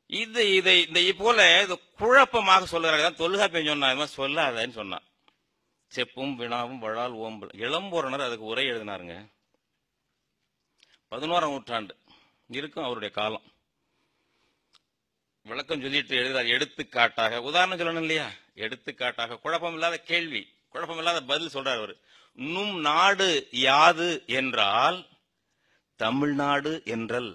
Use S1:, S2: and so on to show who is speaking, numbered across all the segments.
S1: இது இதை இந்த போல இது குழப்பமாக சொல்லுகிறார்கள் தொல்காப்பியம் சொன்னா இது மாதிரி சொல்லாதன்னு சொன்னான் செப்பும் வினாவும் வழால் ஓம்பல் இளம்பூரணர் அதுக்கு உரை எழுதினாருங்க பதினோராம் நூற்றாண்டு இருக்கும் அவருடைய காலம் விளக்கம் சொல்லிட்டு எழுதுறார் எடுத்துக்காட்டாக உதாரணம் சொல்லணும் இல்லையா எடுத்துக்காட்டாக குழப்பம் இல்லாத கேள்வி குழப்பம் இல்லாத பதில் சொல்றார் அவர் நும் நாடு யாது என்றால் தமிழ்நாடு என்றல்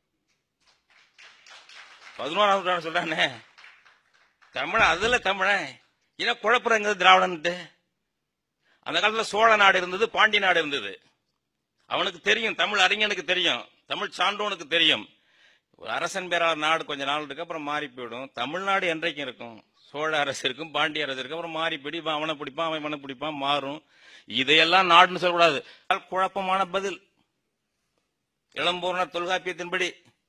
S1: பதினோராம் நூற்றாண்டு சொல்றானே தமிழ் அதுல தமிழன் ஏன்னா குழப்பறங்கிறது திராவிடன்ட்டு அந்த காலத்துல சோழ நாடு இருந்தது பாண்டி நாடு இருந்தது அவனுக்கு தெரியும் தமிழ் அறிஞனுக்கு தெரியும் தமிழ் சான்றோனுக்கு தெரியும் ஒரு அரசன் பேராளர் நாடு கொஞ்ச நாள் இருக்கு அப்புறம் மாறி போயிடும் தமிழ்நாடு என்றைக்கும் இருக்கும் சோழ அரசு இருக்கும் பாண்டிய அரசு இருக்கும் அப்புறம் மாறி போயிடு இவன் அவனை பிடிப்பான் அவன் இவனை பிடிப்பான் மாறும் இதையெல்லாம் நாடுன்னு சொல்லக்கூடாது குழப்பமான பதில் இளம்பூர்ண தொல்காப்பியத்தின்படி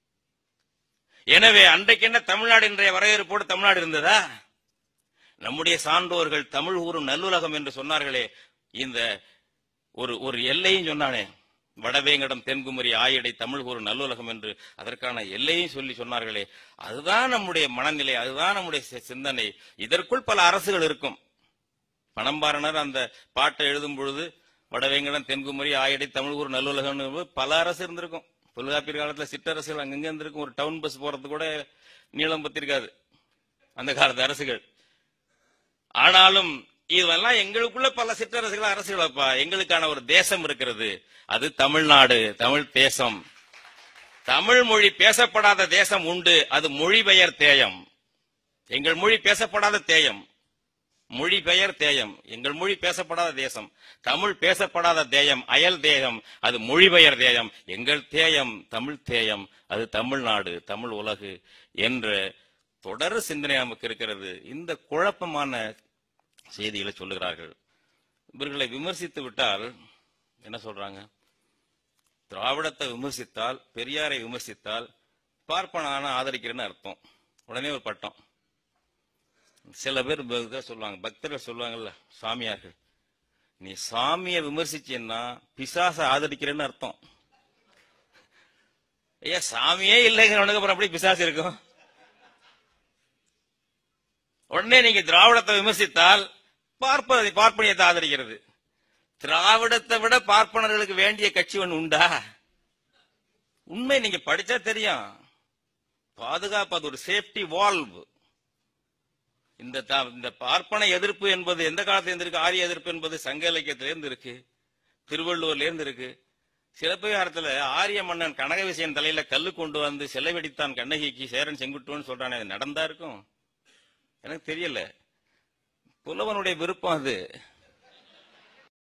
S1: எனவே அன்றைக்கு என்ன தமிழ்நாடு இன்றைய வரையறுப்போடு தமிழ்நாடு இருந்ததா நம்முடைய சான்றோர்கள் தமிழ் ஊரும் நல்லுலகம் என்று சொன்னார்களே இந்த ஒரு ஒரு எல்லையும் சொன்னானே வடவேங்கடம் தென்குமரி ஆயடை தமிழ் கூறு நல்லுலகம் என்று அதற்கான எல்லையும் சொல்லி சொன்னார்களே அதுதான் நம்முடைய மனநிலை அதுதான் நம்முடைய சி- சிந்தனை இதற்குள் பல அரசுகள் இருக்கும் பணம்பாரனர் அந்த பாட்டை எழுதும் பொழுது வடவேங்கடம் தென்குமரி ஆயடை தமிழ் ஊர் நல்லுலகம் பல அரசு இருந்திருக்கும் தொல்காப்பியர் காலத்துல சிற்றரசுகள் அங்கங்க இருந்திருக்கும் ஒரு டவுன் பஸ் போறது கூட நீளம் பத்திருக்காது அந்த காலத்து அரசுகள் ஆனாலும் இதெல்லாம் எங்களுக்குள்ள பல சிற்றரசுகள் அரசுகளப்பா எங்களுக்கான ஒரு தேசம் இருக்கிறது அது தமிழ்நாடு தமிழ் தேசம் தமிழ் மொழி பேசப்படாத தேசம் உண்டு அது மொழிபெயர் தேயம் எங்கள் மொழி பேசப்படாத தேயம் மொழி பெயர் தேயம் எங்கள் மொழி பேசப்படாத தேசம் தமிழ் பேசப்படாத தேயம் அயல் தேயம் அது மொழிபெயர் தேயம் எங்கள் தேயம் தமிழ் தேயம் அது தமிழ்நாடு தமிழ் உலகு என்ற தொடர் சிந்தனை நமக்கு இருக்கிறது இந்த குழப்பமான செய்திகளை சொல்லுகிறார்கள் இவர்களை விமர்சித்து விட்டால் என்ன சொல்றாங்க திராவிடத்தை விமர்சித்தால் பெரியாரை விமர்சித்தால் பார்ப்பனான ஆதரிக்கிறேன்னு அர்த்தம் உடனே ஒரு பட்டம் சில பேர் ப- இதை சொல்லுவாங்க பக்தர்கள் சொல்லுவாங்கல்ல சாமியார்கள் நீ சாமியை விமர்சிச்சேன்னா பிசாச ஆதரிக்கிறேன்னு அர்த்தம் ஐயா சாமியே இல்லைங்கிறவனுக்கு அப்புறம் எப்படி பிசாசு இருக்கும் உடனே நீங்க திராவிடத்தை விமர்சித்தால் பார்ப்பதை பார்ப்பனியத்தை ஆதரிக்கிறது திராவிடத்தை விட பார்ப்பனர்களுக்கு வேண்டிய கட்சி ஒன்று உண்டா உண்மை நீங்க படிச்சா தெரியும் பாதுகாப்பு அது ஒரு சேஃப்டி வால்வ் இந்த த- இந்த பார்ப்பன எதிர்ப்பு என்பது எந்த காலத்துல இருந்து இருக்கு ஆரிய எதிர்ப்பு என்பது சங்க இலக்கியத்தில இருந்து இருக்கு திருவள்ளுவர்ல இருந்து இருக்கு சிலப்பதிகாரத்துல ஆரிய மன்னன் கனக விசயன் தலையில கல்லு கொண்டு வந்து சிலை வெடித்தான் கண்ணகிக்கு சேரன் செங்குட்டுவன் சொல்றானே அது நடந்தா இருக்கும் எனக்கு தெரியல புலவனுடைய விருப்பம் அது